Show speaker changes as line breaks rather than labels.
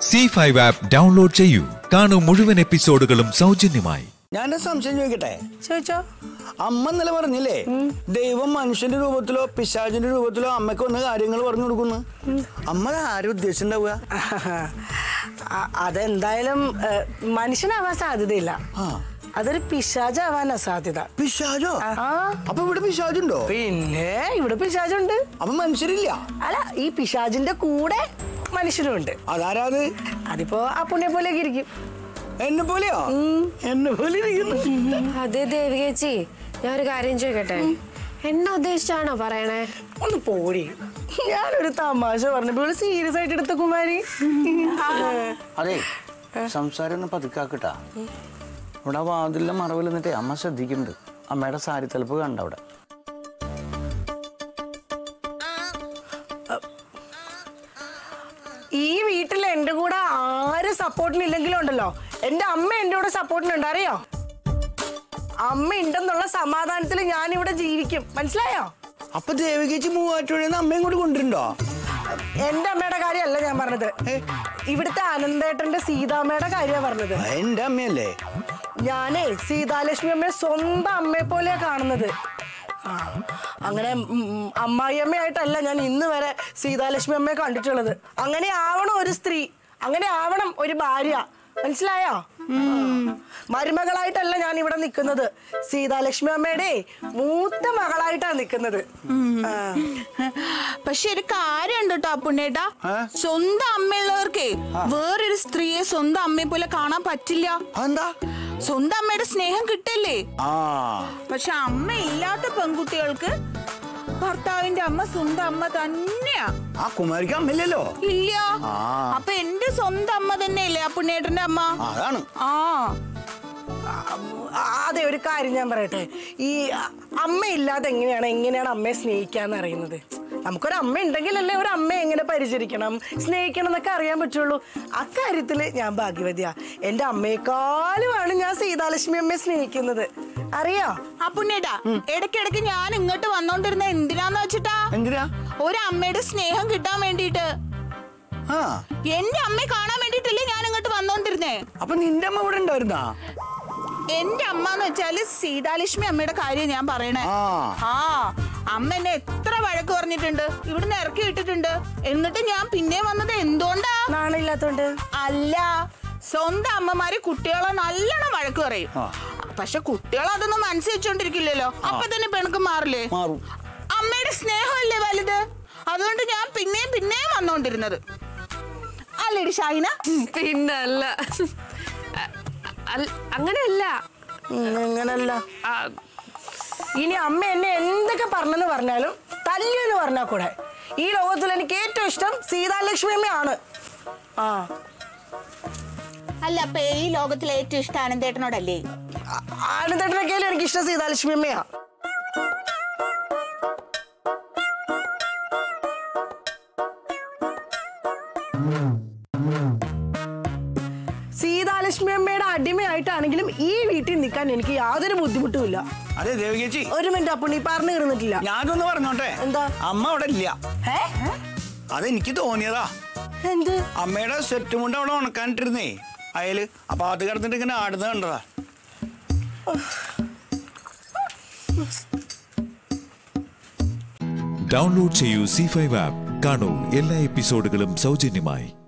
C five app download ചെയ്യൂ കാണൂ മുഴുവൻ എപ്പിസോഡുകളും സൗജന്യമായി
ഞാൻ ഒരു സംശയം ചോദിക്കട്ടെ
ചോദിച്ചോ
അമ്മ ഇന്നലെ പറഞ്ഞില്ലേ ദൈവം മനുഷ്യന്റെ രൂപത്തിലോ പിശാചിന്റെ രൂപത്തിലോ അമ്മയ്ക്ക് ഒന്ന് കാര്യങ്ങൾ പറഞ്ഞു കൊടുക്കുന്നു അമ്മ ആരും ഉദ്ദേശിച്ചിട്ടുണ്ടാവുക
അ- അതെന്തായാലും ഏ, മനുഷ്യനാവാൻ സാധ്യതയില്ല
ആ
അതൊരു പിശാചാവാനാ സാധ്യത
പിശാചോ
ആ
അപ്പൊ ഇവിടെ പിശാചുണ്ടോ
പിന്നെ ഇവിടെ പിശാചുണ്ട്
അപ്പൊ മനുഷ്യരില്ല
അല്ല ഈ പിശാചിന്റെ കൂടെ മനുഷ്യരുണ്ട്
അതാരാത്
അതിപ്പോ ആ പുണ്യ പോലെയൊക്കെ ഇരിക്കും
എന്നെ പോലെയോ എന്നെ പോലെ ഇരിക്കുന്നു
അതെ ദേവികേച്ചി ഞാൻ ഒരു കാര്യം ചോദിക്കട്ടെ എന്നെ ഉദ്ദേശിച്ചാണോ പറയണേ
ഒന്ന് പോടി ഞാനൊരു തമാശ പറഞ്ഞപ്പോൾ സീരിയസ് ആയിട്ട് എടുത്ത കുമാരി
അതെ സംസാരം ഒന്ന് പതുക്കാക്കട്ടാ ഇവിടെ ആ വാതിലിന്റെ മറവിൽ നിന്നിട്ടേ അമ്മ ശ്രദ്ധിക്കുന്നുണ്ട് അമ്മയുടെ സാരി തലപ്പ് കണ്ട അവിടെ
ഈ വീട്ടിൽ എന്റെ കൂടെ ആര് സപ്പോർട്ടിനില്ലെങ്കിലും ഉണ്ടല്ലോ എന്റെ അമ്മ എന്റെ കൂടെ സപ്പോർട്ടിനുണ്ട് അറിയോ അമ്മ ഉണ്ടെന്നുള്ള സമാധാനത്തിൽ ഞാൻ ഇവിടെ ജീവിക്കും മനസ്സിലായോ
അപ്പൊ ദേവികേച്ചി മൂവാറ്റുപുഴന്ന് അമ്മയും കൂടി കൊണ്ടിട്ടുണ്ടോ
എന്റെ അമ്മയുടെ കാര്യമല്ല ഞാൻ പറഞ്ഞത് ഇവിടുത്തെ അനന്തേട്ടന്റെ സീതാമ്മയുടെ കാര്യമാണ് പറഞ്ഞത്
എന്റെ അമ്മയല്ലേ
ഞാനേ സീതാലക്ഷ്മി അമ്മയെ സ്വന്തം അമ്മയെ പോലെയാ കാണുന്നത് ആ, അങ്ങനെ ഉം, ഉം, അമ്മായിയമ്മയായിട്ടല്ല ഞാൻ ഇന്ന് വരെ സീതാലക്ഷ്മി അമ്മയെ കണ്ടിട്ടുള്ളത് അങ്ങനെ ആവണം ഒരു സ്ത്രീ അങ്ങനെ ആവണം ഒരു ഭാര്യ മനസ്സിലായോ മരുമകളായിട്ടല്ല ഞാൻ ഇവിടെ നിൽക്കുന്നത് സീതാലക്ഷ്മി അമ്മയുടെ മൂത്ത മകളായിട്ടാണ് നിൽക്കുന്നത് ആ.
പക്ഷെ ഒരു കാര്യമുണ്ട് കേട്ടോ പുണ്ണേട്ടാ സ്വന്തം അമ്മയുള്ളവർക്കേ വേറൊരു സ്ത്രീയെ സ്വന്തം അമ്മയെ പോലെ കാണാൻ പറ്റില്ല
അതെന്താ
സ്വന്തം അമ്മയുടെ സ്നേഹം കിട്ടല്ലേ
ആ
പക്ഷെ അമ്മ ഇല്ലാത്ത പെൺകുട്ടികൾക്ക് ഭർത്താവിന്റെ അമ്മ സ്വന്തം അമ്മ തന്നെയാ
ആ കുമാരിക്ക് അമ്മയില്ലല്ലോ
ഇല്ല
ആ.
അപ്പൊ എന്റെ സ്വന്തം അമ്മ തന്നെയല്ലേ ആ പുണ്ണേട്ടന്റെ അമ്മ
ആ, അതാണ്
ആ
ആ, അതെ ഒരു കാര്യം ഞാൻ പറയട്ടെ ഈ അമ്മയില്ലാതെ എങ്ങനെയാണ് എങ്ങനെയാണ് അമ്മയെ സ്നേഹിക്കാന്ന് അറിയുന്നത് നമുക്കൊരു അമ്മ ഉണ്ടെങ്കിലല്ലേ ഒരു അമ്മയെ എങ്ങനെ പരിചരിക്കണം സ്നേഹിക്കണം എന്നൊക്കെ അറിയാൻ പറ്റുള്ളൂ അക്കാര്യത്തില് ഞാൻ ഭാഗ്യവതിയാ എന്റെ അമ്മയെക്കാളുമാണ് ഞാൻ സീതാലക്ഷ്മി അമ്മയെ സ്നേഹിക്കുന്നത് അറിയോ
ആ പുണ്ണേട്ടാ ഇടയ്ക്കിടയ്ക്ക് ഞാൻ ഇങ്ങോട്ട് വന്നോണ്ടിരുന്ന എന്തിനാന്ന് വെച്ചിട്ടാ
എന്തിനാ
ഒരു അമ്മയുടെ സ്നേഹം കിട്ടാൻ വേണ്ടിയിട്ട്
ആ
എന്റെ അമ്മയെ കാണാൻ വേണ്ടിട്ടല്ലേ ഞാൻ ഇങ്ങോട്ട് വന്നോണ്ടിരുന്നേ
അപ്പൊ നിന്റെ അമ്മ ഇവിടെ ഉണ്ടായിരുന്നാ
എന്റെ അമ്മ എന്ന് വെച്ചാല് സീതാലക്ഷ്മി അമ്മയുടെ കാര്യം ഞാൻ പറയണേ
ആ
ആ അമ്മ എന്നെ എത്ര വഴക്ക് പറഞ്ഞിട്ടുണ്ട് ഇവിടുന്ന് ഇറക്കി വിട്ടിട്ടുണ്ട് എന്നിട്ട് ഞാൻ പിന്നെ വന്നത് എന്തുകൊണ്ടാ
നാണയില്ലാത്തോണ്ട്
അല്ല സ്വന്തം അമ്മമാര് കുട്ടികളെ നല്ലോണം വഴക്ക് പറയും
ആ.
പക്ഷെ കുട്ടികൾ അതൊന്നും മനസ്സിലാച്ചോണ്ടിരിക്കില്ലല്ലോ അപ്പൊ തന്നെ പിണക്ക് മാറില്ലേ
മാറും
അമ്മയുടെ സ്നേഹമല്ലേ വലുത് അതുകൊണ്ട് ഞാൻ പിന്നെയും പിന്നെയും വന്നോണ്ടിരുന്നത് അല്ലേടി ഷൈന
പിന്നല്ല അല്ല- അങ്ങനെയല്ല
ഉം, അങ്ങനല്ല
ആ,
ഇനി അമ്മ എന്നെ എന്തൊക്കെ പറഞ്ഞെന്ന് പറഞ്ഞാലും തല്ലിയെന്ന് പറഞ്ഞാൽ കൂടെ ഈ ലോകത്തിൽ എനിക്ക് ഏറ്റവും ഇഷ്ടം സീതാലക്ഷ്മി അമ്മയാണ് ആ
അല്ല അപ്പൊ ഈ ലോകത്തിലെ ഏറ്റവും ഇഷ്ടം ആനന്ദേട്ടനോടല്ലേ
ആനന്ദേട്ടനൊക്കെയാലും എനിക്ക് ഇഷ്ടം സീതാലക്ഷ്മി അമ്മയാ സീതാലക്ഷ്മി അമ്മയുടെ അടിമയായിട്ടാണെങ്കിലും ഈ വീട്ടിൽ നിൽക്കാൻ എനിക്ക് യാതൊരു ബുദ്ധിമുട്ടുമില്ല
അതെ ദേവികേച്ചി
ഒരു മിനിറ്റ് അപ്പൊ നീ പറഞ്ഞു കിടന്നിട്ടില്ല
ഞാനൊന്ന് പറഞ്ഞോട്ടെ
എന്താ?
അമ്മ അവിടെ ഇല്ല
ഏ?
അതെനിക്ക് തോന്നിയതാ
എന്ത്
അമ്മയുടെ സെറ്റ് മുണ്ട് അവിടെ ഉണക്കാനിട്ടിരുന്നേ അയല് അപ്പൊ അത് കിടന്നിട്ട് ഇങ്ങനെ ആടുന്നത് കണ്ടതാ
ഡൗൺലോഡ് ചെയ്യൂ സി ഫൈവ് ആപ്പ് കാണൂ എല്ലാ എപ്പിസോഡുകളും സൗജന്യമായി